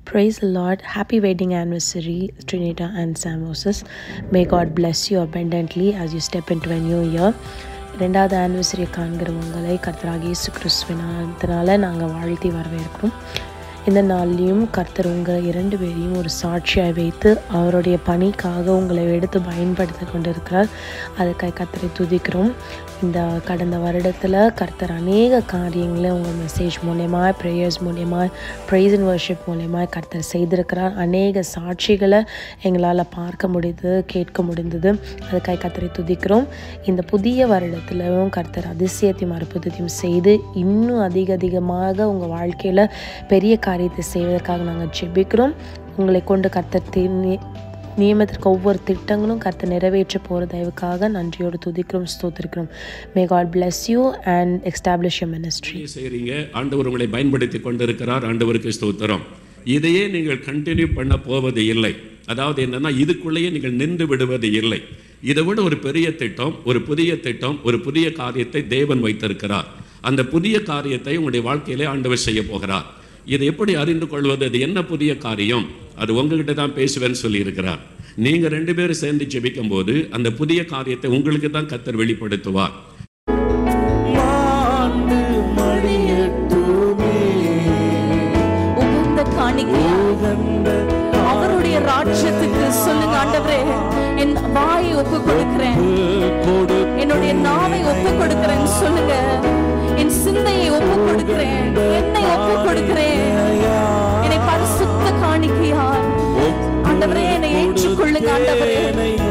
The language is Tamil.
Praise the Lord. Happy wedding anniversary, Trinita and Sam Moses. May God bless you abundantly as you step into a new year. ரெண்டாவது ஆனிவர்சரி காண்கிற உங்களை கர்த்தராக இயேசு கிறிஸ்துவினால நாங்கள் வாழ்த்தி வரவேற்கிறோம் இந்த நாள்லேயும் கர்த்தர் உங்களை இரண்டு பேரையும் ஒரு சாட்சியாக வைத்து அவருடைய பணிக்காக உங்களை எடுத்து பயன்படுத்தி கொண்டிருக்கிறார் அதுக்காக கர்த்தரை துதிக்கிறோம் இந்த கடந்த வருடத்தில் கர்த்தர் அநேக காரியங்களை உங்கள் மெசேஜ் மூலயமா ப்ரேயர்ஸ் மூலயமா ப்ரைஸ் அண்ட் வர்ஷிப் மூலயமா கர்த்தர் செய்திருக்கிறார் அநேக சாட்சிகளை எங்களால் பார்க்க முடியுது கேட்க முடிந்தது அதுக்காக கர்த்தரை துதிக்கிறோம் இந்த புதிய வருடத்திலும் கர்த்தர் அதிசயத்தையும் அற்புதத்தையும் செய்து இன்னும் அதிக அதிகமாக உங்கள் வாழ்க்கையில் பெரிய காரியத்தை செய்வதற்காக நாங்கள் ஜெபிக்கிறோம் உங்களை கொண்டு கர்த்தர் தி- நி- நியமத்திற்கு ஒவ்வொரு திட்டங்களும் கர்த்தர் நிறைவேற்ற போகிற தயவுக்காக நன்றியோடு துதிக்கிறோம் ஸ்தோத்திரிக்கிறோம் may God bless you and establish your ministry நீங்க செய்றீங்க ஆண்டவர் உங்களை பயன்படுத்தி கொண்டிருக்கிறார் ஆண்டவருக்கு ஸ்தோத்திரம் இதையே நீங்கள் கண்டினியூ பண்ண போவது இல்லை அதாவது என்னன்னா இதுக்குள்ளேயே நீங்கள் நின்று விடுவது இல்லை இதை விட ஒரு பெரிய திட்டம் ஒரு புதிய திட்டம் ஒரு புதிய காரியத்தை தேவன் வைத்திருக்கிறார் அந்த புதிய காரியத்தை உங்களுடைய வாழ்க்கையிலே ஆண்டவர் செய்ய போகிறார் இதை எப்படி அறிந்து கொள்வது அது என்ன புதிய காரியம் அது உங்ககிட்ட தான் பேசுவேன்னு சொல்லியிருக்கிறார் நீங்க ரெண்டு பேரும் சேர்ந்து ஜெபிக்கும் போது அந்த புதிய காரியத்தை உங்களுக்கு தான் கத்தர் வெளிப்படுத்துவார் மாண்டு மடியட்டுமே உகந்த காணிக்கையா உகந்த அவருடைய ராஜ்யத்துக்கு சொல்லுங்க ஆண்டவரே என் வாயை ஒப்பு கொடுக்கிறேன் கொடு என்னுடைய நாவை ஒப்பு கொடுக்கிறேன் சொல்லுங்க என் சிந்தையை ஒப்பு கொடுக்கிறேன் என்னை ஒப்பு கொடுக்கிறேன் என்னை பரிசுத்த காணிக்கையா ஆண்டவரே என்னை ஏற்றுக்கொள்ளுங்க ஆண்டவரே